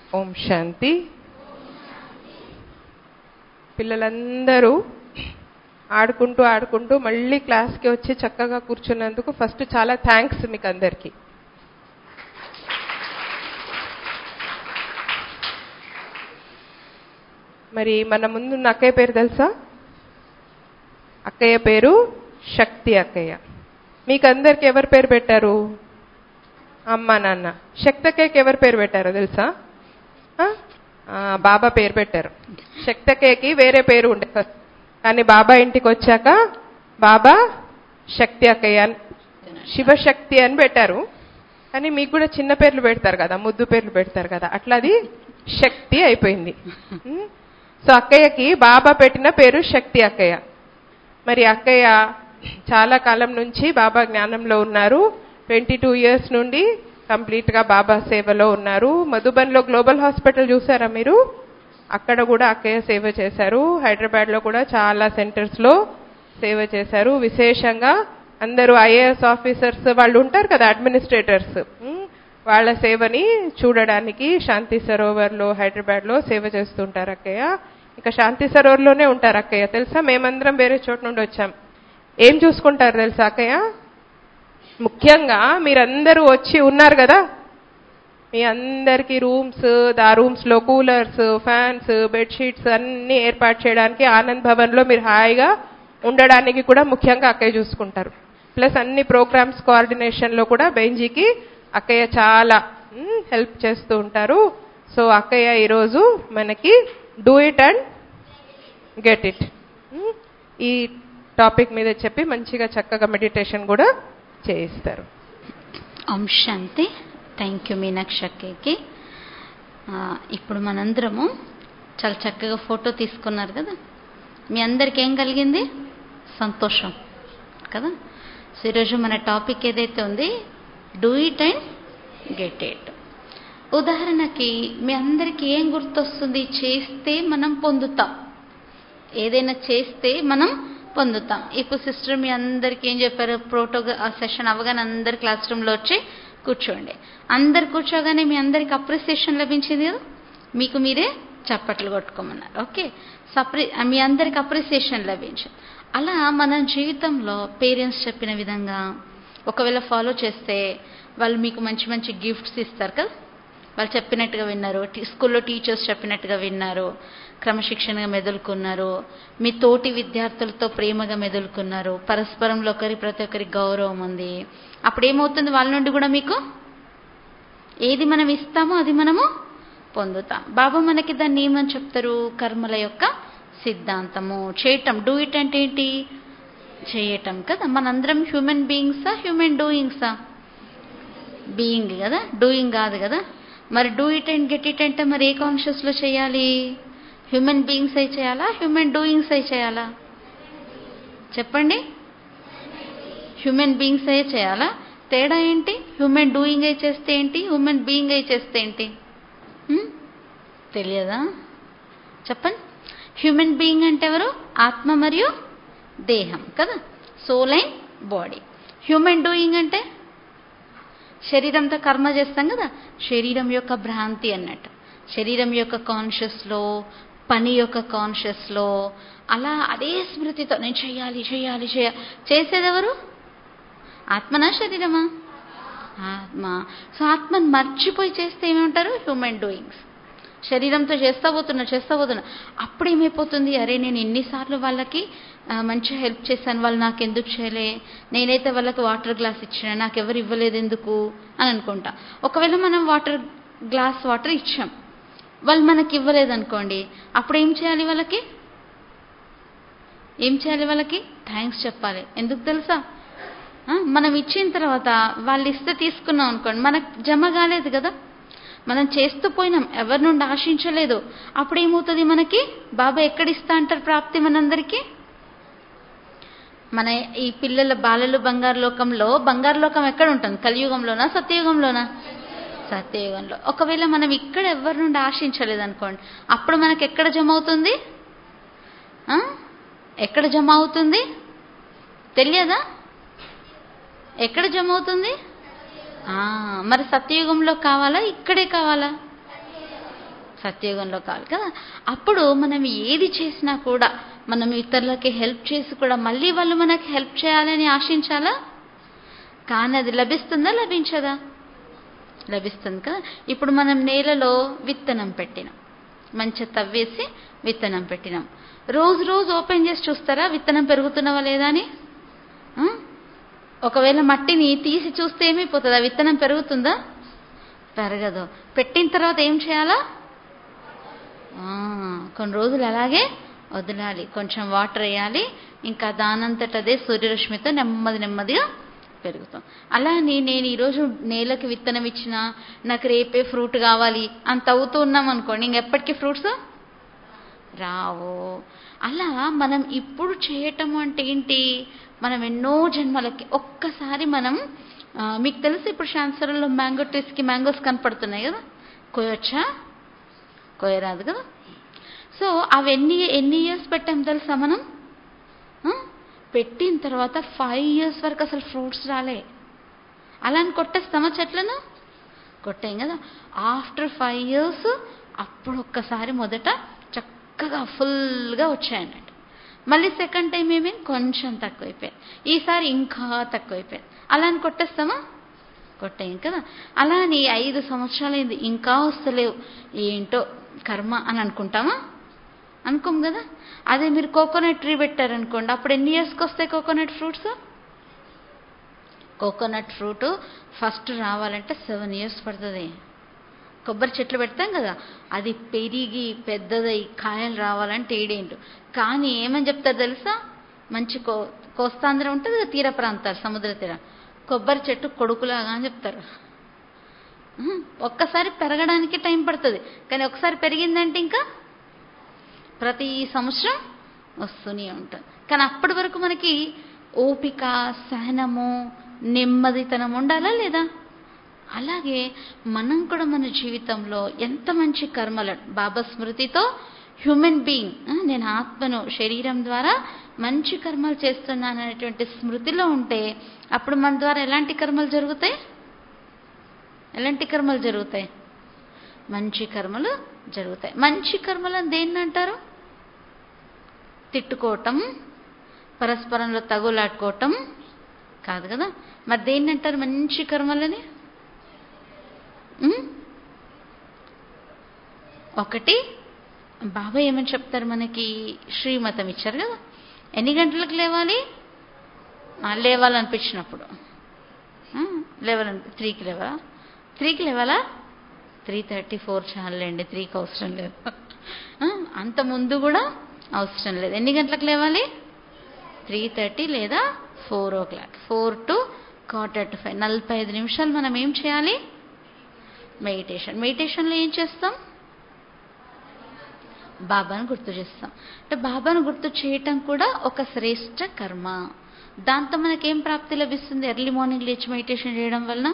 ఓం శాంతి పిల్లలందరూ ఆడుకుంటూ ఆడుకుంటూ మళ్ళీ క్లాస్కి వచ్చి చక్కగా కూర్చున్నందుకు ఫస్ట్ చాలా థ్యాంక్స్ మీకు అందరికీ మరి మన ముందున్న అక్కయ్య పేరు తెలుసా అక్కయ్య పేరు శక్తి అక్కయ్య మీకు అందరికి ఎవరు పేరు పెట్టారు అమ్మ నాన్న శక్తి అక్కయ్యకి ఎవరు పేరు పెట్టారో తెలుసా ఆ? ఆ, బాబా పేరు పెట్టారు శక్తి అక్కయ్యకి వేరే పేరు ఉండే ఫస్ట్ కానీ బాబా ఇంటికి వచ్చాక బాబా శక్తి అక్కయ్య అని శివశక్తి అని పెట్టారు కానీ మీకు కూడా చిన్న పేర్లు పెడతారు కదా ముద్దు పేర్లు పెడతారు కదా అట్లా అది శక్తి అయిపోయింది ఉం? సో అక్కయ్యకి బాబా పెట్టిన పేరు శక్తి అక్కయ్య మరి అక్కయ్య చాలా కాలం నుంచి బాబా జ్ఞానంలో ఉన్నారు ట్వంటీ టూ ఇయర్స్ నుండి కంప్లీట్ గా బాబా సేవలో ఉన్నారు మధుబన్లో గ్లోబల్ హాస్పిటల్ చూసారా మీరు అక్కడ కూడా అక్కయ్య సేవ చేశారు హైదరాబాద్ లో కూడా చాలా సెంటర్స్ లో సేవ చేశారు విశేషంగా అందరూ ఐఏఎస్ ఆఫీసర్స్ వాళ్ళు ఉంటారు కదా అడ్మినిస్ట్రేటర్స్ వాళ్ళ సేవని చూడడానికి శాంతి సరోవర్ లో హైదరాబాద్ లో సేవ చేస్తుంటారు అక్కయ్య ఇక శాంతి సరోవర్ లోనే ఉంటారు అక్కయ్య తెలుసా మేమందరం వేరే చోట నుండి వచ్చాం ఏం చూసుకుంటారు తెలుసా అక్కయ్య ముఖ్యంగా మీరందరూ వచ్చి ఉన్నారు కదా మీ అందరికి రూమ్స్ ఆ రూమ్స్ లో కూలర్స్ ఫ్యాన్స్ బెడ్షీట్స్ అన్ని ఏర్పాటు చేయడానికి ఆనంద్ భవన్ లో మీరు హాయిగా ఉండడానికి కూడా ముఖ్యంగా అక్కయ్య చూసుకుంటారు ప్లస్ అన్ని ప్రోగ్రామ్స్ కోఆర్డినేషన్ లో కూడా బెంజీకి అక్కయ్య చాలా హెల్ప్ చేస్తూ ఉంటారు సో అక్కయ్య ఈరోజు మనకి do it and get it ఈ టాపిక్ మీద చెప్పి మంచిగా చక్కగా మెడిటేషన్ కూడా చేయిస్తారు ఓం శాంతి థ్యాంక్ యూ మీనాక్షి అక్కయ్యకి ఆ, ఇప్పుడు మనందరము చాలా చక్కగా ఫోటో తీసుకున్నారు కదా మీ అందరికి ఏం కలిగింది సంతోషం కదా సో ఈరోజు మన టాపిక్ ఏదైతే ఉంది do it and get it ఉదాహరణకి మీ అందరికీ ఏం గుర్తొస్తుంది చేస్తే మనం పొందుతాం ఏదైనా చేస్తే మనం పొందుతాం ఇప్పుడు సిస్టర్ మీ అందరికి ఏం చెప్పారు ప్రోటో సెషన్ అవగానే అందరు క్లాస్ రూమ్లో వచ్చి కూర్చోండి అందరు కూర్చోగానే మీ అందరికి అప్రిసియేషన్ లభించింది కదా మీకు మీరే చప్పట్లు కొట్టుకోమన్నారు ఓకే సప్రి మీ అందరికి అప్రిసియేషన్ లభించింది అలా మన జీవితంలో పేరెంట్స్ చెప్పిన విధంగా ఒకవేళ ఫాలో చేస్తే వాళ్ళు మీకు మంచి మంచి గిఫ్ట్స్ ఇస్తారు కదా వాళ్ళు చెప్పినట్టుగా విన్నారు టీ- స్కూల్లో టీచర్స్ చెప్పినట్టుగా విన్నారు క్రమశిక్షణగా మెదులుకున్నారు మీ తోటి విద్యార్థులతో ప్రేమగా మెదులుకున్నారు పరస్పరంలో ఒకరి ప్రతి ఒక్కరి గౌరవం ఉంది అప్పుడు ఏమవుతుంది వాళ్ళ నుండి కూడా మీకు ఏది మనం ఇస్తామో అది మనము పొందుతాం బాబా మనకి దాన్ని ఏమని చెప్తారు కర్మల యొక్క సిద్ధాంతము చేయటం డూ ఇట్ అంటే ఏంటి చేయటం కదా మనందరం హ్యూమన్ బీయింగ్సా హ్యూమన్ డూయింగ్సా బీయింగ్ కదా డూయింగ్ కాదు కదా మరి do it and get it అంటే మరి ఏ కాన్షియస్లో చేయాలి హ్యూమన్ బీయింగ్స్ అయి చేయాలా హ్యూమన్ డూయింగ్స్ అయి చేయాలా చెప్పండి హ్యూమన్ బీయింగ్స్ అయి చేయాలా తేడా ఏంటి హ్యూమన్ డూయింగ్ అయి చేస్తే ఏంటి హ్యూమన్ బీయింగ్ అయి చేస్తే ఏంటి హ్మ్? తెలియదా చెప్పండి హ్యూమన్ బీయింగ్ అంటే ఎవరు ఆత్మ మరియు దేహం కదా soul and body human doing అంటే శరీరంతో కర్మ చేస్తాం కదా శరీరం యొక్క భ్రాంతి అన్నట్టు శరీరం యొక్క కాన్షియస్లో పని యొక్క కాన్షియస్లో అలా అదే స్మృతితో నేను చేయాలి చేయాలి చేయాలి చేసేది ఎవరు ఆత్మనా శరీరమా ఆత్మ సో ఆత్మను మర్చిపోయి చేస్తే ఏమంటారు హ్యూమన్ డూయింగ్స్ శరీరంతో చేస్తా పోతున్నా చేస్తా పోతున్నా అప్పుడు ఏమైపోతుంది అరే నేను ఎన్నిసార్లు వాళ్ళకి ఆ, మంచిగా హెల్ప్ చేశాను వాళ్ళు నాకు ఎందుకు చేయలే నేనైతే వాళ్ళకి వాటర్ గ్లాస్ ఇచ్చిన నాకు ఎవరు ఇవ్వలేదు ఎందుకు అని అనుకుంటా ఒకవేళ మనం వాటర్ గ్లాస్ వాటర్ ఇచ్చాం వాళ్ళు మనకి ఇవ్వలేదు అనుకోండి అప్పుడు ఏం చేయాలి వాళ్ళకి ఏం చేయాలి వాళ్ళకి థ్యాంక్స్ చెప్పాలి ఎందుకు తెలుసా ఆ, మనం ఇచ్చిన తర్వాత వాళ్ళు ఇస్తే తీసుకున్నాం అనుకోండి మనకు జమ కాలేదు కదా మనం చేస్తూ పోయినాం ఎవరి నుండి ఆశించలేదు అప్పుడు ఏమవుతుంది మనకి బాబా ఎక్కడ ఇస్తా అంటారు ప్రాప్తి మనందరికీ మన ఈ పిల్లల బాలలు బంగారు లోకంలో బంగారు లోకం ఎక్కడ ఉంటుంది కలియుగంలోనా సత్యయుగంలోనా సత్యయుగంలో ఒకవేళ మనం ఇక్కడ ఎవరి నుండి ఆశించలేదు అనుకోండి అప్పుడు మనకి ఎక్కడ జమ అవుతుంది ఆ? ఎక్కడ జమ అవుతుంది తెలియదా ఎక్కడ జమ అవుతుంది ఆ, మరి సత్యయుగంలో కావాలా ఇక్కడే కావాలా సత్యయుగంలో కావాలి కదా అప్పుడు మనం ఏది చేసినా కూడా మనం ఇతరులకి హెల్ప్ చేసి కూడా మళ్ళీ వాళ్ళు మనకి హెల్ప్ చేయాలని ఆశించాలా కానీ అది లభిస్తుందా లభించదా లభిస్తుంది కదా ఇప్పుడు మనం నేలలో విత్తనం పెట్టినాం మంచిగా తవ్వేసి విత్తనం పెట్టినాం రోజు రోజు ఓపెన్ చేసి చూస్తారా విత్తనం పెరుగుతున్నవా లేదా అని ఆ? ఒకవేళ మట్టిని తీసి చూస్తే ఏమైపోతుంది ఆ విత్తనం పెరుగుతుందా పెరగదు పెట్టిన తర్వాత ఏం చేయాలా ఆ, కొన్ని రోజులు అలాగే వదలాలి కొంచెం వాటర్ వేయాలి ఇంకా దానంతట అదే సూర్యరశ్మితో నెమ్మది నెమ్మదిగా పెరుగుతాం అలానే నేను ఈరోజు నేలకి విత్తనం ఇచ్చిన నాకు రేపే ఫ్రూట్ కావాలి అని తవ్వుతూ ఉన్నాం అనుకోండి ఇంకెప్పటికీ ఫ్రూట్స్ రావు అలా మనం ఇప్పుడు చేయటం అంటే ఏంటి మనం ఎన్నో జన్మలకి ఒక్కసారి మనం ఆ, మీకు తెలుసు ఇప్పుడు శాంసరంలో మ్యాంగో ట్రీస్కి మ్యాంగోస్ కనపడుతున్నాయి కదా కోయొచ్చా కోయరాదు కదా సో అవి ఎన్ని ఎన్ని ఇయర్స్ పెట్టాం తెలుసా మనం ఆ? పెట్టిన తర్వాత ఫైవ్ ఇయర్స్ వరకు అసలు ఫ్రూట్స్ రాలే అలా అని కొట్టేస్తామా చెట్లను కొట్టాం కదా ఆఫ్టర్ ఫైవ్ ఇయర్స్ అప్పుడు ఒక్కసారి మొదట చక్కగా ఫుల్గా వచ్చాయన్నట్టు మళ్ళీ సెకండ్ టైం ఏమేమి కొంచెం తక్కువైపోయాయి ఈసారి ఇంకా తక్కువైపోయాయి అలా అని కొట్టేస్తామా కొట్టాం కదా అలా అని ఐదు సంవత్సరాలైంది ఇంకా వస్తలేవు ఏంటో కర్మ అని అనుకుంటామా అనుకోం కదా అదే మీరు కోకోనట్ ట్రీ పెట్టారనుకోండి అప్పుడు ఎన్ని ఇయర్స్కి వస్తాయి coconut fruits coconut fruit first రావాలంటే సెవెన్ ఇయర్స్ పడుతుంది కొబ్బరి చెట్లు పెడతాం కదా అది పెరిగి పెద్దదై కాయలు రావాలంటే ఏడేంటు కానీ ఏమని చెప్తారు తెలుసా మంచి కో కోస్తాంధ్ర ఉంటుంది కదా తీర ప్రాంతాలు సముద్ర తీరం కొబ్బరి చెట్టు కొడుకులాగా అని చెప్తారు ఉహు, ఒక్కసారి పెరగడానికి టైం పడుతుంది కానీ ఒకసారి పెరిగిందంటే ఇంకా ప్రతి సంవత్సరం వస్తూనే ఉంటుంది కానీ అప్పటి వరకు మనకి ఓపిక సహనము నెమ్మదితనం ఉండాలా లేదా అలాగే మనం కూడా మన జీవితంలో ఎంత మంచి కర్మలు బాబా స్మృతితో హ్యూమన్ బీయింగ్ నేను ఆత్మను శరీరం ద్వారా మంచి కర్మలు చేస్తున్నాను అనేటువంటి స్మృతిలో ఉంటే అప్పుడు మన ద్వారా ఎలాంటి కర్మలు జరుగుతాయి ఎలాంటి కర్మలు జరుగుతాయి మంచి కర్మలు జరుగుతాయి మంచి కర్మలు అని దేన్ని అంటారు తిట్టుకోవటం పరస్పరంలో తగులాడుకోవటం కాదు కదా మరి దేన్ని అంటారు మంచి కర్మలని ఉమ్? ఒకటి బాబా ఏమని చెప్తారు మనకి శ్రీమతం ఇచ్చారు కదా ఎన్ని గంటలకు లేవాలి ఆ, లేవాలనిపించినప్పుడు ఆ, లేవాలని త్రీకి లేవాలా త్రీకి లేవాలా త్రీ థర్టీ ఫోర్ చాలండి త్రీకి అవసరం లేదు ఆ, అంత ముందు కూడా అవసరం లేదు ఎన్ని గంటలకు లేవాలి త్రీ థర్టీ లేదా four o'clock four to quarter to five నలభై ఐదు నిమిషాలు మనం ఏం చేయాలి మెడిటేషన్ మెడిటేషన్లో ఏం చేస్తాం బాబాను గుర్తు చేస్తాం అంటే బాబాను గుర్తు చేయటం కూడా ఒక శ్రేష్ట కర్మ దాంతో మనకేం ప్రాప్తి లభిస్తుంది ఎర్లీ మార్నింగ్ లేచి మెడిటేషన్ చేయడం వలన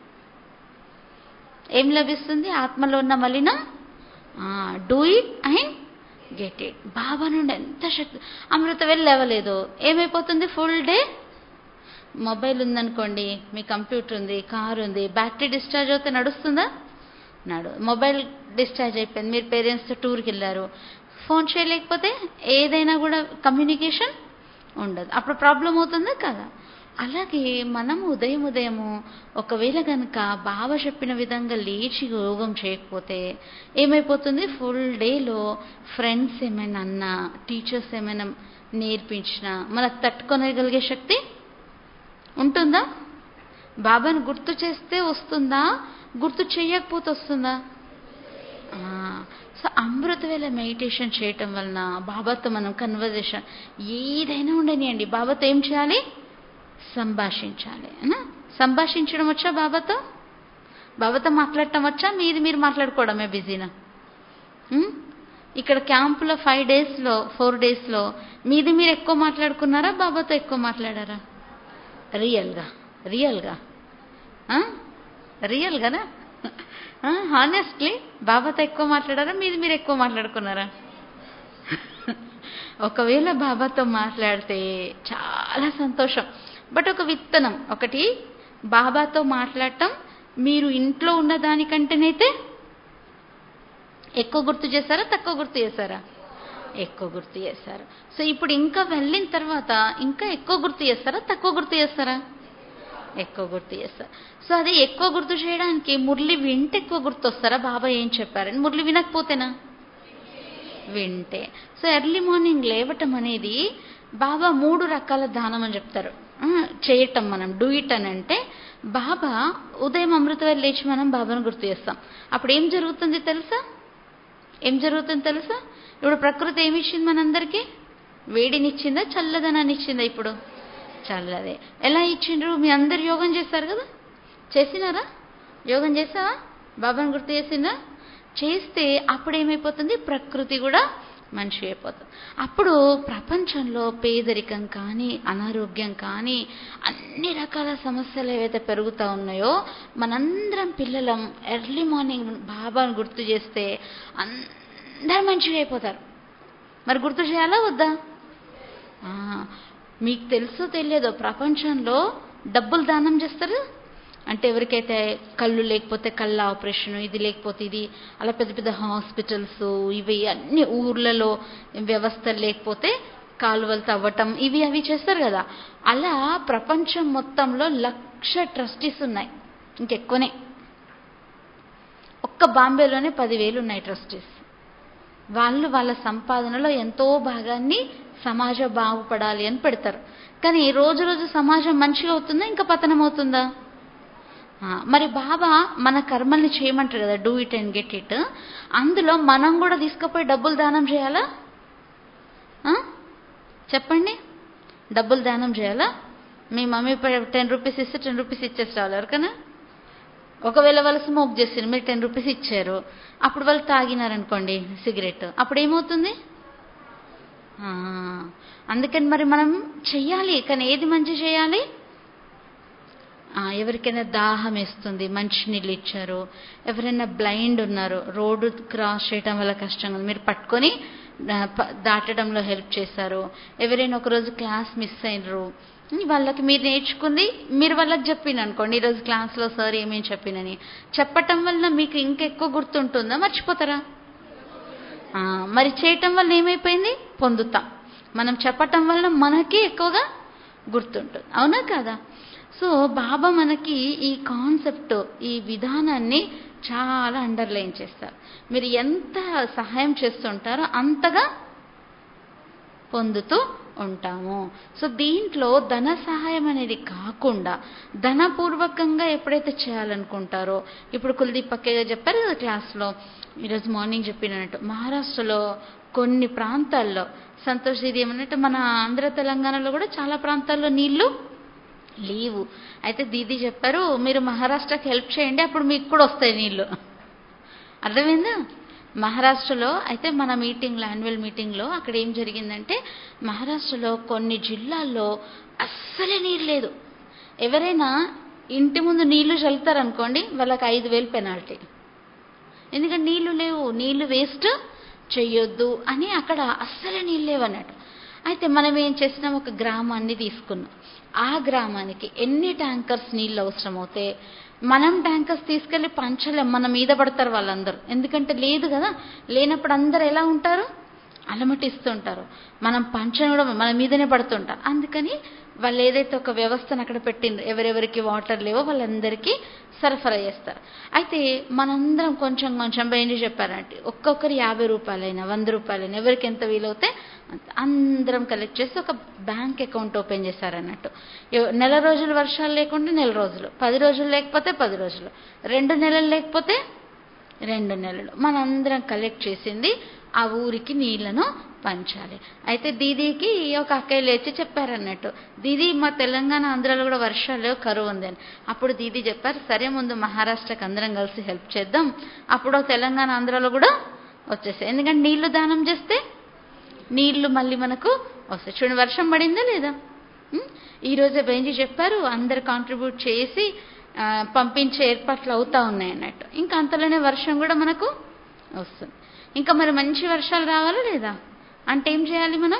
ఏం లభిస్తుంది ఆత్మలో ఉన్న మలినం do it and get it Baba నుండి ఎంత శక్తి అమృత వెళ్ళి లేవలేదు ఏమైపోతుంది ఫుల్ డే మొబైల్ ఉందనుకోండి మీ కంప్యూటర్ ఉంది కార్ ఉంది బ్యాటరీ డిశ్చార్జ్ అవుతే నడుస్తుందా నడు మొబైల్ డిశ్చార్జ్ అయిపోయింది మీరు పేరెంట్స్తో టూర్కి వెళ్ళారు ఫోన్ చేయలేకపోతే ఏదైనా కూడా కమ్యూనికేషన్ ఉండదు అప్పుడు ప్రాబ్లం అవుతుందా కదా అలాగే మనం ఉదయం ఉదయము ఒకవేళ కనుక బావ చెప్పిన విధంగా లేచి యోగం చేయకపోతే ఏమైపోతుంది ఫుల్ డేలో ఫ్రెండ్స్ ఏమైనా అన్నా టీచర్స్ ఏమైనా నేర్పించినా మనకు తట్టుకోగలిగే శక్తి ఉంటుందా బాబాను గుర్తు చేస్తే వస్తుందా గుర్తు చేయకపోతే వస్తుందా ఆ, సో అమృత వేళ మెడిటేషన్ చేయటం వలన బాబాతో మనం కన్వర్జేషన్ ఏదైనా ఉండనియండి బాబాతో ఏం చేయాలి సంభాషించాలి అనా? సంభాషించడం వచ్చా బాబాతో బాబాతో మాట్లాడటం వచ్చా మీది మీరు మాట్లాడుకోవడమే బిజీనా ఉం? ఇక్కడ క్యాంపులో ఫైవ్ డేస్లో ఫోర్ డేస్లో మీది మీరు ఎక్కువ మాట్లాడుకున్నారా బాబాతో ఎక్కువ మాట్లాడారా రియల్గా రియల్గా ఆ? రియల్గానా హానెస్ట్లీ బాబాతో ఎక్కువ మాట్లాడారా మీది మీరు ఎక్కువ మాట్లాడుకున్నారా ఒకవేళ బాబాతో మాట్లాడితే చాలా సంతోషం బట్ ఒక విత్తనం ఒకటి బాబాతో మాట్లాడటం మీరు ఇంట్లో ఉన్న దానికంటేనైతే ఎక్కువ గుర్తు చేశారా తక్కువ గుర్తు చేశారా ఎక్కువ గుర్తు చేశారు సో ఇప్పుడు ఇంకా వెళ్ళిన తర్వాత ఇంకా ఎక్కువ గుర్తు చేస్తారా తక్కువ గుర్తు చేస్తారా ఎక్కువ గుర్తు చేస్తారు సో అది ఎక్కువ గుర్తు చేయడానికి మురళి వింటే ఎక్కువ గుర్తు వస్తారా బాబా ఏం చెప్పారని మురళి వినకపోతేనా వింటే సో ఎర్లీ మార్నింగ్ లేవటం అనేది బాబా మూడు రకాల దానం అని చెప్తారు ఆ, చేయటం మనం డూ ఇట్ అని అంటే బాబా ఉదయం అమృతవేళ లేచి మనం బాబాను గుర్తు చేస్తాం అప్పుడు ఏం జరుగుతుంది తెలుసా ఏం జరుగుతుంది తెలుసా ఇప్పుడు ప్రకృతి ఏమి ఇచ్చింది మనందరికీ వేడినిచ్చిందా చల్లదనాన్ని ఇచ్చిందా ఇప్పుడు చల్లదే ఎలా ఇచ్చిండ్రు మీ అందరు యోగం చేస్తారు కదా చేసినారా యోగం చేసావా బాబాను గుర్తు చేసిందా చేస్తే అప్పుడు ఏమైపోతుంది ప్రకృతి కూడా మంచి అయిపోతుంది అప్పుడు ప్రపంచంలో పేదరికం కానీ అనారోగ్యం కానీ అన్ని రకాల సమస్యలు ఏవైతే పెరుగుతూ ఉన్నాయో మనందరం పిల్లలం ఎర్లీ మార్నింగ్ బాబాను గుర్తు చేస్తే అందరు మంచిగా అయిపోతారు మరి గుర్తు చేయాలా వద్దా ఆ, మీకు తెలుసో తెలియదో ప్రపంచంలో డబ్బులు దానం చేస్తారు అంటే ఎవరికైతే కళ్ళు లేకపోతే కళ్ళ ఆపరేషన్ ఇది లేకపోతే ఇది అలా పెద్ద పెద్ద హాస్పిటల్స్ ఇవి అన్ని ఊర్లలో వ్యవస్థలు లేకపోతే కాలువలు తవ్వటం ఇవి అవి చేస్తారు కదా అలా ప్రపంచం మొత్తంలో లక్ష ట్రస్టీస్ ఉన్నాయి ఇంకెక్కువనే ఒక్క బాంబేలోనే పదివేలు ఉన్నాయి ట్రస్టీస్ వాళ్ళు వాళ్ళ సంపాదనలో ఎంతో భాగాన్ని సమాజం బాగుపడాలి అని పెడతారు కానీ రోజు రోజు సమాజం మంచిగా అవుతుందా ఇంకా పతనం అవుతుందా ఆ, మరి బాబా మన కర్మల్ని చేయమంటారు కదా do it and get it అందులో మనం కూడా తీసుకుపోయి డబ్బులు దానం చేయాలా ఆ? చెప్పండి డబ్బులు దానం చేయాలా మీ మమ్మీ టెన్ రూపీస్ ఇస్తే టెన్ రూపీస్ ఇచ్చేసి రావాలి ఎవరికైనా ఒకవేళ వాళ్ళు స్మోక్ చేసారు మీరు టెన్ రూపీస్ ఇచ్చారు అప్పుడు వాళ్ళు తాగినారనుకోండి సిగరెట్ అప్పుడు ఏమవుతుంది ఆ, అందుకని మరి మనం చెయ్యాలి కానీ ఏది మంచి చేయాలి ఆ, ఎవరికైనా దాహం వేస్తుంది మంచినీళ్ళు ఇచ్చారు ఎవరైనా బ్లైండ్ ఉన్నారు రోడ్డు క్రాస్ చేయడం వల్ల కష్టంగా ఉంది మీరు పట్టుకొని ఆ, ప- దాటడంలో హెల్ప్ చేశారు ఎవరైనా ఒకరోజు క్లాస్ మిస్ అయినరు వాళ్ళకి మీరు నేర్చుకుంది మీరు వాళ్ళకి చెప్పిన అనుకోండి ఈరోజు క్లాస్లో సార్ ఏమేమి చెప్పినని చెప్పటం వల్ల మీకు ఇంకెక్కువ గుర్తుంటుందా మర్చిపోతారా ఆ, మరి చేయటం వల్ల ఏమైపోయింది పొందుతాం మనం చెప్పటం వల్ల మనకి ఎక్కువగా గుర్తుంటుంది అవునా కదా సో బాబా మనకి ఈ కాన్సెప్ట్ ఈ విధానాన్ని చాలా అండర్లైన్ చేస్తారు మీరు ఎంత సహాయం చేస్తుంటారో అంతగా పొందుతూ ఉంటాము సో దీంట్లో ధన సహాయం అనేది కాకుండా ధనపూర్వకంగా ఎప్పుడైతే చేయాలనుకుంటారో ఇప్పుడు కులదీప్ పక్కేగా చెప్పారు కదా క్లాస్లో ఈరోజు మార్నింగ్ చెప్పినట్టు మహారాష్ట్రలో కొన్ని ప్రాంతాల్లో సంతోష్ ఇది ఏమన్నట్టు మన ఆంధ్ర తెలంగాణలో కూడా చాలా ప్రాంతాల్లో నీళ్లు లీవు అయితే దీదీ చెప్పారు మీరు మహారాష్ట్రకి హెల్ప్ చేయండి అప్పుడు మీకు కూడా వస్తాయి నీళ్లు అర్థమైందా మహారాష్ట్రలో అయితే మన మీటింగ్లో యాన్యువల్ మీటింగ్లో అక్కడ ఏం జరిగిందంటే మహారాష్ట్రలో కొన్ని జిల్లాల్లో అస్సలే నీరు లేదు ఎవరైనా ఇంటి ముందు నీళ్లు చల్లుతారనుకోండి వాళ్ళకి ఐదు వేలు పెనాల్టీ ఎందుకంటే నీళ్లు లేవు నీళ్లు వేస్ట్ చెయ్యొద్దు అని అక్కడ అస్సలే నీళ్ళు లేవన్నట్టు అయితే మనం ఏం చేసినాం ఒక గ్రామాన్ని తీసుకున్నాం ఆ గ్రామానికి ఎన్ని ట్యాంకర్స్ నీళ్ళు అవసరం అవుతే మనం ట్యాంకర్స్ తీసుకెళ్లి పంచలేం మన మీద పడతారు వాళ్ళందరూ ఎందుకంటే లేదు కదా లేనప్పుడు అందరు ఎలా ఉంటారు అలమటిస్తుంటారు మనం పంచడం కూడా మన మీదనే పడుతుంటారు అందుకని వాళ్ళు ఏదైతే ఒక వ్యవస్థను అక్కడ పెట్టిండ్రు ఎవరెవరికి వాటర్ లేవో వాళ్ళందరికీ సరఫరా చేస్తారు అయితే మనందరం కొంచెం కొంచెం బయట చెప్పారంటే ఒక్కొక్కరు యాభై రూపాయలైనా వంద రూపాయలైనా ఎవరికి ఎంత వీలవుతే అంత అందరం కలెక్ట్ చేసి ఒక బ్యాంక్ అకౌంట్ ఓపెన్ చేశారన్నట్టు ఎవ- నెల రోజులు వర్షాలు లేకుంటే నెల రోజులు పది రోజులు లేకపోతే పది రోజులు రెండు నెలలు లేకపోతే రెండు నెలలు మనందరం కలెక్ట్ చేసింది ఆ ఊరికి నీళ్లను పంచాలి అయితే దీదీకి ఒక అక్కయ్య లేచి చెప్పారన్నట్టు దీదీ మా తెలంగాణ ఆంధ్రాలో కూడా వర్షాలు కరువు ఉంది అని అప్పుడు దీదీ చెప్పారు సరే ముందు మహారాష్ట్రకి అందరం కలిసి హెల్ప్ చేద్దాం అప్పుడు తెలంగాణ ఆంధ్రాలో కూడా వచ్చేసాయి ఎందుకంటే నీళ్లు దానం చేస్తే నీళ్లు మళ్ళీ మనకు వస్తాయి చూడండి వర్షం పడిందా లేదా ఉం? ఈ రోజే బెంజీ చెప్పారు అందరు కాంట్రిబ్యూట్ చేసి ఆ, పంపించే ఏర్పాట్లు అవుతా ఉన్నాయి అన్నట్టు ఇంకా అంతలోనే వర్షం కూడా మనకు వస్తుంది ఇంకా మరి మంచి వర్షాలు రావాలా లేదా అంటే ఏం చేయాలి మనం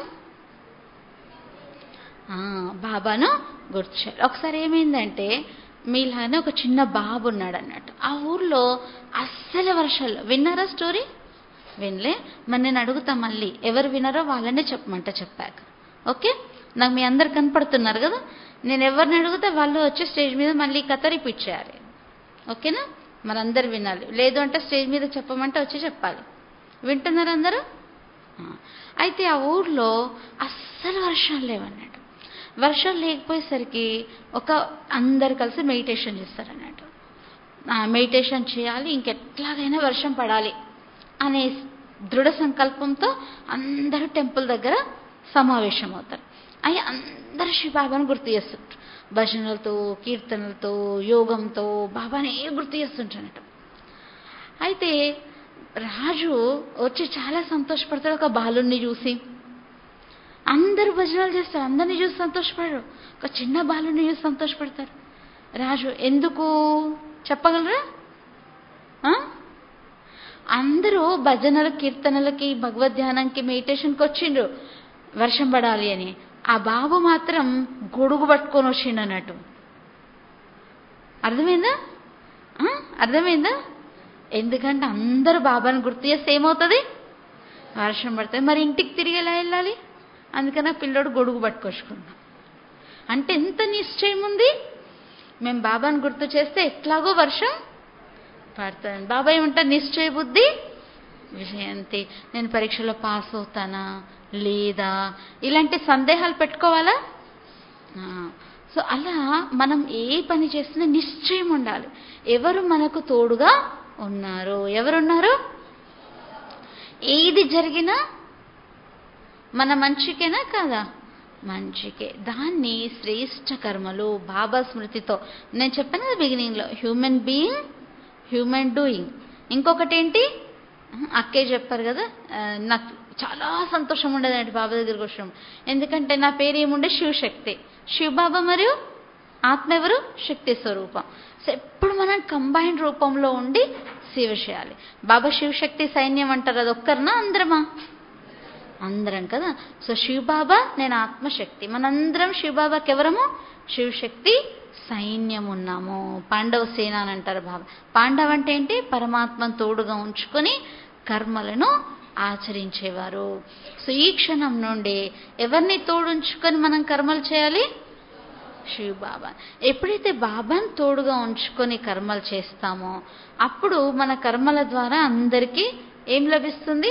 ఆ, బాబాను గుర్తు చేయాలి ఒకసారి ఏమైందంటే మీలానే ఒక చిన్న బాబు ఉన్నాడు అన్నట్టు ఆ ఊర్లో అస్సలు వర్షాలు విన్నారా స్టోరీ వినలే మరి నేను అడుగుతా మళ్ళీ ఎవరు వినరో వాళ్ళనే చెప్పమంట చెప్పాక ఓకే నాకు మీ అందరు కనపడుతున్నారు కదా నేను ఎవరిని అడిగితే వాళ్ళు వచ్చి స్టేజ్ మీద మళ్ళీ కథ రిపీట్ చేయాలి ఓకేనా మరి అందరు వినాలి లేదు అంటే స్టేజ్ మీద చెప్పమంటే వచ్చి చెప్పాలి వింటున్నారు అందరూ ఆ. అయితే ఆ ఊర్లో అస్సలు వర్షాలు లేవన్నట్టు వర్షాలు లేకపోయేసరికి ఒక అందరు కలిసి మెడిటేషన్ చేస్తారన్నట్టు మెడిటేషన్ చేయాలి ఇంకెట్లాగైనా వర్షం పడాలి అనే దృఢ సంకల్పంతో అందరూ టెంపుల్ దగ్గర సమావేశం అవుతారు అవి అందరూ శివబాబాను గుర్తు చేస్తుంటారు భజనలతో కీర్తనలతో యోగంతో బాబాని గుర్తు చేస్తుంటారన్నట్టు అయితే రాజు వచ్చి చాలా సంతోషపడతాడు ఒక బాలుని చూసి అందరు భజనలు చేస్తారు అందరిని చూసి సంతోషపడరు ఒక చిన్న బాలుని చూసి సంతోషపడతారు రాజు ఎందుకు చెప్పగలరా ఆ? అందరూ భజనల కీర్తనలకి భగవద్ ధ్యానంకి మెడిటేషన్కి వచ్చిండ్రు వర్షం పడాలి అని ఆ బాబు మాత్రం గొడుగు పట్టుకొని వచ్చిండు అన్నట్టు అర్థమైందా ఆ? అర్థమైందా ఎందుకంటే అందరూ బాబాని గుర్తు చేస్తే ఏమవుతుంది వర్షం పడుతుంది మరి ఇంటికి తిరిగి ఎలా వెళ్ళాలి అందుకని ఆ పిల్లోడు గొడుగు పట్టుకొచ్చుకున్నాం అంటే ఎంత నిశ్చయం ఉంది మేము బాబాని గుర్తు చేస్తే ఎట్లాగో వర్షం పడుతుంది బాబా ఏమంటారు నిశ్చయ బుద్ధి విజయంతి నేను పరీక్షలో పాస్ అవుతానా లేదా ఇలాంటి సందేహాలు పెట్టుకోవాలా ఆ, సో అలా మనం ఏ పని చేసినా నిశ్చయం ఉండాలి ఎవరు మనకు తోడుగా ఉన్నారు ఎవరున్నారు ఏది జరిగినా మన మంచికేనా కాదా మంచికే దాన్ని శ్రేష్ఠ కర్మలు బాబా స్మృతితో నేను చెప్పాను కదా బిగినింగ్లో హ్యూమన్ బీయింగ్ హ్యూమన్ డూయింగ్ ఇంకొకటి ఏంటి అక్కే చెప్పారు కదా ఆ, నాకు చాలా సంతోషం ఉండేదండి బాబా దగ్గరికి వచ్చినాం ఎందుకంటే నా పేరు ఏముండే శివశక్తి శివబాబా మరియు ఆత్మ ఎవరు శక్తి స్వరూపం సో ఎప్పుడు మనం కంబైన్డ్ రూపంలో ఉండి సేవ చేయాలి బాబా శివశక్తి సైన్యం అంటారు అది ఒక్కరినా అందరమా అందరం కదా సో శివబాబా నేను ఆత్మశక్తి మనందరం శివబాబాకి ఎవరము శివశక్తి సైన్యం ఉన్నాము పాండవ సేన అని అంటారు బాబా పాండవ అంటే ఏంటి పరమాత్మను తోడుగా ఉంచుకొని కర్మలను ఆచరించేవారు సో ఈ క్షణం నుండి ఎవరిని తోడుంచుకొని మనం కర్మలు చేయాలి శివ బాబా ఎప్పుడైతే బాబాను తోడుగా ఉంచుకొని కర్మలు చేస్తామో అప్పుడు మన కర్మల ద్వారా అందరికీ ఏం లభిస్తుంది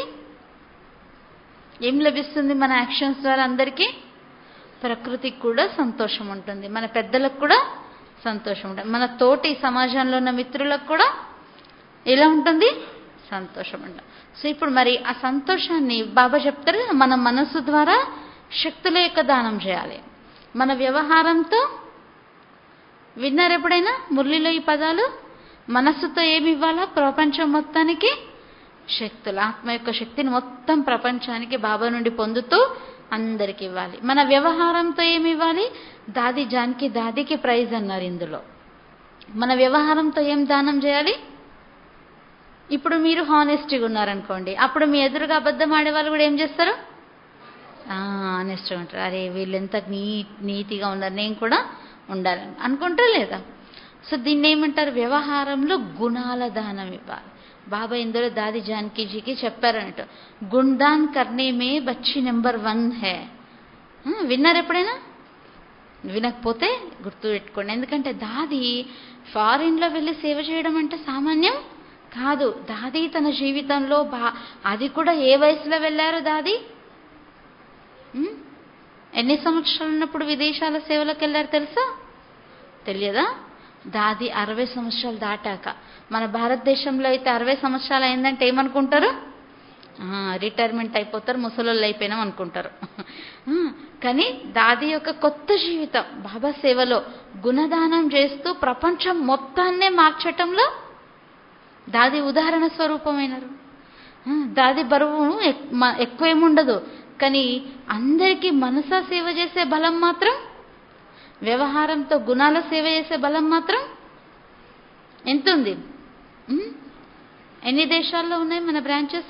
ఏం లభిస్తుంది మన యాక్షన్స్ ద్వారా అందరికీ ప్రకృతికి కూడా సంతోషం ఉంటుంది మన పెద్దలకు కూడా సంతోషం ఉంటుంది మన తోటి సమాజంలో ఉన్న మిత్రులకు కూడా ఎలా ఉంటుంది సంతోషం ఉంటుంది సో ఇప్పుడు మరి ఆ సంతోషాన్ని బాబా చెప్తారు కదా, మన మనసు ద్వారా శక్తుల యొక్క దానం చేయాలి మన వ్యవహారంతో విన్నారు ఎప్పుడైనా మురళిలో ఈ పదాలు మనస్సుతో ఏమి ఇవ్వాలా ప్రపంచం మొత్తానికి శక్తులు ఆత్మ యొక్క శక్తిని మొత్తం ప్రపంచానికి బాబా నుండి పొందుతూ అందరికి ఇవ్వాలి మన వ్యవహారంతో ఏమి ఇవ్వాలి దాది జాన్కి దాదికి ప్రైజ్ అన్నారు ఇందులో మన వ్యవహారంతో ఏం దానం చేయాలి ఇప్పుడు మీరు హానెస్ట్గా ఉన్నారనుకోండి అప్పుడు మీ ఎదురుగా అబద్ధం ఆడే వాళ్ళు కూడా ఏం చేస్తారు ఆనెస్ట్గా ఉంటారు అరే వీళ్ళు ఎంత నీ నీతిగా ఉన్నారు నేను కూడా ఉండాలని అనుకుంటారా లేదా సో దీన్ని ఏమంటారు వ్యవహారంలో గుణాల దానం ఇవ్వాలి బాబా ఇందులో దాది జానకీజీకి చెప్పారన్నట్టు గుణదాన్ కర్నే మే బచ్చి నెంబర్ వన్ హే ఆ, విన్నారు ఎప్పుడైనా వినకపోతే గుర్తు పెట్టుకోండి ఎందుకంటే దాది ఫారిన్లో వెళ్ళి సేవ చేయడం అంటే సామాన్యం కాదు దాది తన జీవితంలో బా అది కూడా ఏ వయసులో వెళ్ళారు దాది ఉం? ఎన్ని సంవత్సరాలు ఉన్నప్పుడు విదేశాల సేవలకు వెళ్ళారు తెలుసా తెలియదా దాది అరవై సంవత్సరాలు దాటాక మన భారతదేశంలో అయితే అరవై సంవత్సరాలు అయిందంటే ఏమనుకుంటారు ఆ, రిటైర్మెంట్ అయిపోతారు ముసలోళ్ళు అయిపోయినాం అనుకుంటారు ఆ, కానీ దాది యొక్క కొత్త జీవితం బాబా సేవలో గుణదానం చేస్తూ ప్రపంచం మొత్తాన్నే మార్చటంలో దాది ఉదాహరణ స్వరూపమైనరు ఆ, దాది బరువు ఎక్- మ- ఎక్కువ ఏముండదు కానీ అందరికీ మనసా సేవ చేసే బలం మాత్రం వ్యవహారంతో గుణాల సేవ చేసే బలం మాత్రం ఎంత ఉంది ఉమ్? ఎన్ని దేశాల్లో ఉన్నాయి మన బ్రాంచెస్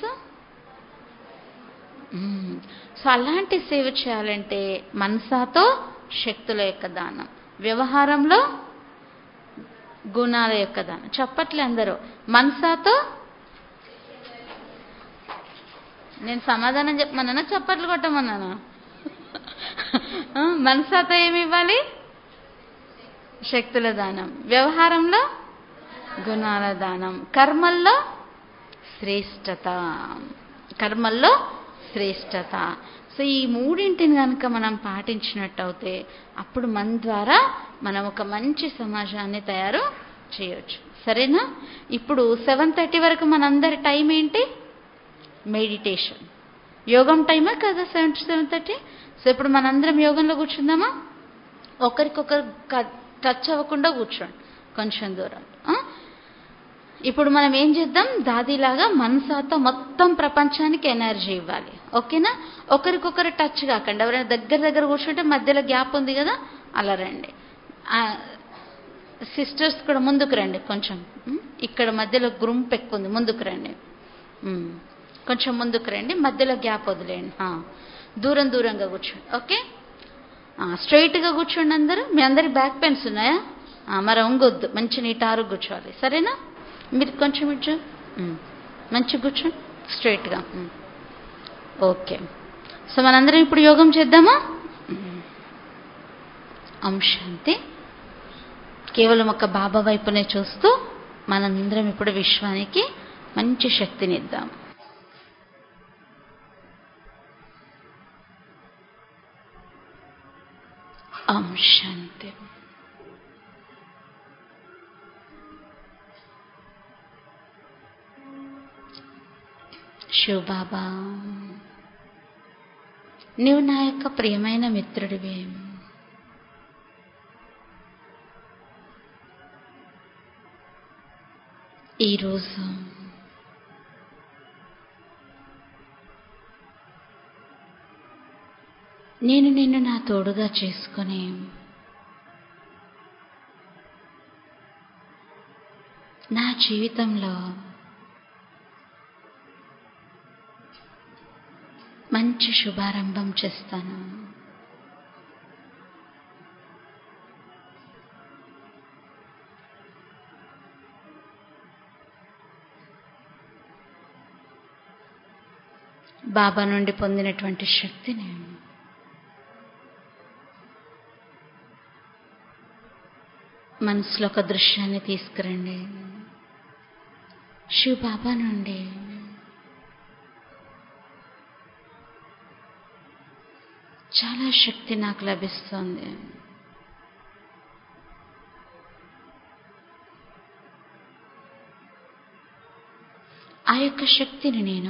సో అలాంటి సేవ చేయాలంటే మనసాతో శక్తుల యొక్క దానం వ్యవహారంలో గుణాల యొక్క దానం చెప్పట్లే అందరూ మనసాతో నేను సమాధానం చెప్పమన్నానా చప్పట్లు కొట్టమన్నానా ఆ, మనసాతో ఏమి ఇవ్వాలి శక్తుల దానం వ్యవహారంలో గుణాల దానం కర్మల్లో శ్రేష్టత కర్మల్లో శ్రేష్టత సో ఈ మూడింటిని కనుక మనం పాటించినట్టయితే అప్పుడు మన ద్వారా మనం ఒక మంచి సమాజాన్ని తయారు చేయొచ్చు సరేనా ఇప్పుడు సెవెన్ థర్టీ వరకు మనందరి టైం ఏంటి మెడిటేషన్ యోగం టైమా కదా seven to seven thirty so ఇప్పుడు మనందరం యోగంలో కూర్చుందామా ఒకరికొకరు క- టచ్ అవ్వకుండా కూర్చోండి కొంచెం దూరం ఆ? ఇప్పుడు మనం ఏం చేద్దాం దాదిలాగా మనసాతో మొత్తం ప్రపంచానికి ఎనర్జీ ఇవ్వాలి ఓకేనా ఒకరికొకరు టచ్ కాకండి ఎవరైనా దగ్గర దగ్గర కూర్చుంటే మధ్యలో గ్యాప్ ఉంది కదా అలా రండి సిస్టర్స్ కూడా ముందుకు రండి కొంచెం ఉమ్, ఇక్కడ మధ్యలో గ్రూప్ ఎక్కువ ఉంది ముందుకు రండి ఉమ్, కొంచెం ముందుకు రండి మధ్యలో గ్యాప్ వదిలేయండి ఆ, దూరం దూరంగా కూర్చోండి ఓకే స్ట్రైట్గా కూర్చోండి అందరూ మీ అందరికి బ్యాక్ పెయిన్స్ ఉన్నాయా ఆ, మరి వంగొద్దు మంచి నీటారు కూర్చోవాలి సరేనా మీరు కొంచెం ఇచ్చు మంచిగా కూర్చోండి స్ట్రైట్గా ఓకే సో మనందరం ఇప్పుడు యోగం చేద్దామా అంశాంతి కేవలం ఒక బాబా వైపునే చూస్తూ మనందరం ఇప్పుడు విశ్వానికి మంచి శక్తినిద్దాం ఓం శాంతి శివబాబా నీవు నా యొక్క ప్రియమైన మిత్రుడివే ఈరోజు నేను నిన్ను నా తోడుగా చేసుకొని నా జీవితంలో మంచి శుభారంభం చేస్తాను బాబా నుండి పొందినటువంటి శక్తిని మనసులో ఒక దృశ్యాన్ని తీసుకురండి శివ బాబా నుండి చాలా శక్తి నాకు లభిస్తుంది ఆ యొక్క శక్తిని నేను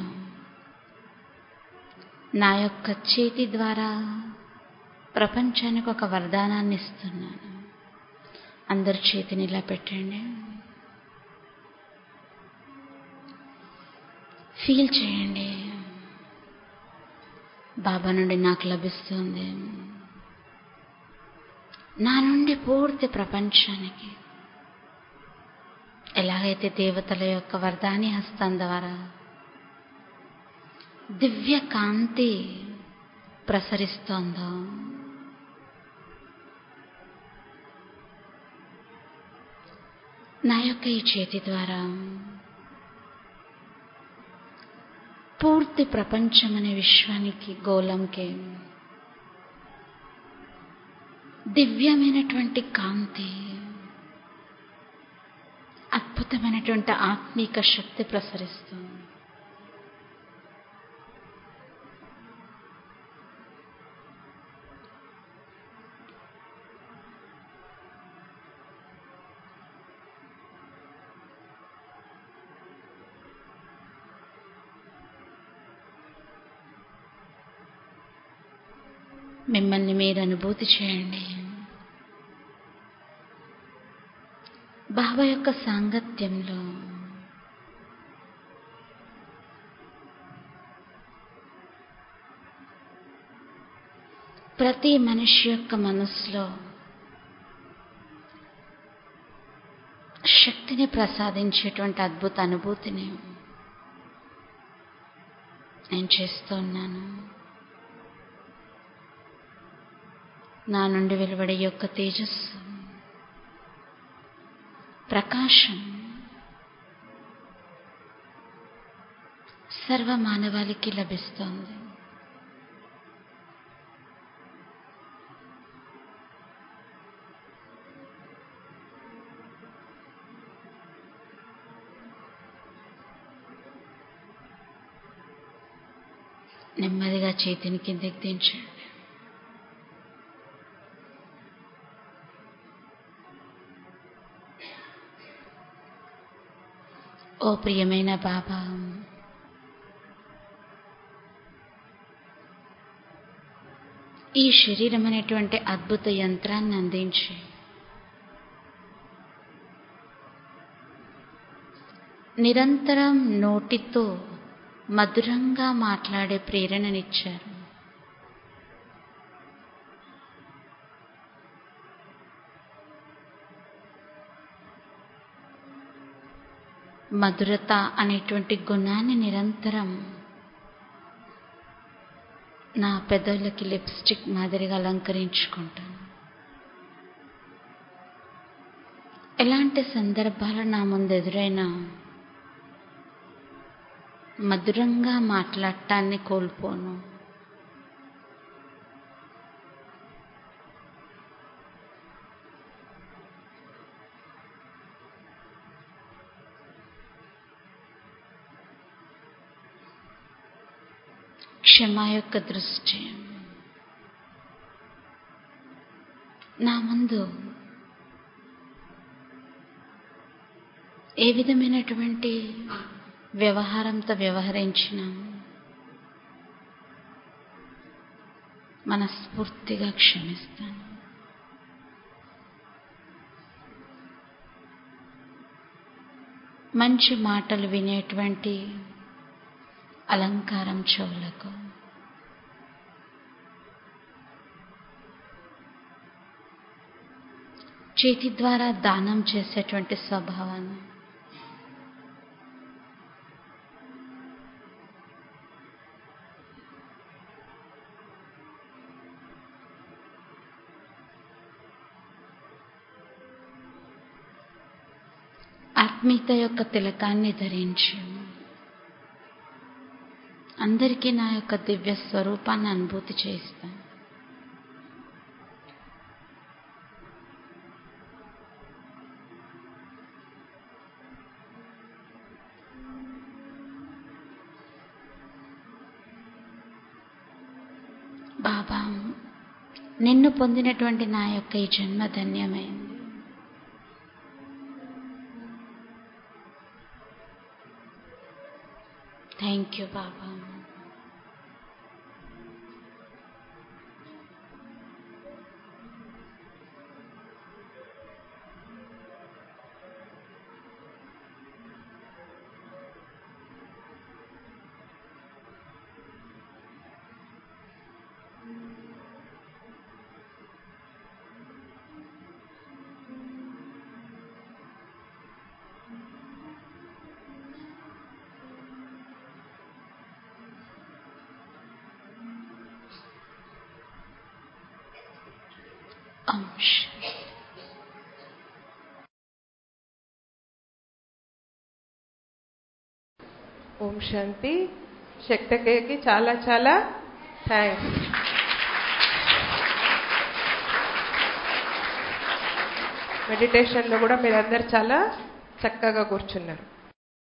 నా యొక్క చేతి ద్వారా ప్రపంచానికి ఒక వరదానాన్ని ఇస్తున్నాను అందరి చేతిని ఇలా పెట్టండి ఫీల్ చేయండి బాబా నుండి నాకు లభిస్తుంది నా నుండి పూర్తి ప్రపంచానికి ఎలాగైతే దేవతల యొక్క వరదాని హస్తం ద్వారా దివ్య కాంతి ప్రసరిస్తోందో నా యొక్క ఈ చేతి ద్వారా పూర్తి ప్రపంచం అనే విశ్వానికి గోళంకి దివ్యమైనటువంటి కాంతి అద్భుతమైనటువంటి ఆత్మీక శక్తి ప్రసరిస్తుంది మిమ్మల్ని మీరు అనుభూతి చేయండి బాబా యొక్క సాంగత్యంలో ప్రతి మనిషి యొక్క మనసులో శక్తిని ప్రసాదించేటువంటి అద్భుత అనుభూతిని నేను చేస్తున్నాను నా నుండి వెలువడే యొక్క తేజస్సు ప్రకాశం సర్వ మానవాళికి లభిస్తోంది నెమ్మదిగా చేతిని కిందకి దించండి ఓ ప్రియమైన బాబా ఈ శరీరం అనేటువంటి అద్భుత యంత్రాన్ని అందించి నిరంతరం నోటితో మధురంగా మాట్లాడే ప్రేరణనిచ్చారు మధురత అనేటువంటి గుణాన్ని నిరంతరం నా పెదవులకి లిప్స్టిక్ మాదిరిగా అలంకరించుకుంటాను ఎలాంటి సందర్భాలు నా ముందు ఎదురైనా మధురంగా మాట్లాడటాన్ని కోల్పోను క్షమ యొక్క దృష్టి నా ముందు ఏ విధమైనటువంటి వ్యవహారంతో వ్యవహరించిన మనస్ఫూర్తిగా క్షమిస్తాను మంచి మాటలు వినేటువంటి అలంకారం చెవులకు చేతి ద్వారా దానం చేసేటువంటి స్వభావాన్ని ఆత్మీయత యొక్క తిలకాన్ని ధరించి అందరికీ నా యొక్క దివ్య స్వరూపాన్ని అనుభూతి చేస్తాను బాబా నిన్ను పొందినటువంటి నా యొక్క ఈ జన్మ ధన్యమైంది థ్యాంక్ యూ బాబా ఓం శాంతి. ఓం శాంతి శక్తకేకి చాలా చాలా థ్యాంక్స్ మెడిటేషన్లో కూడా మీరందరు చాలా చక్కగా కూర్చున్నారు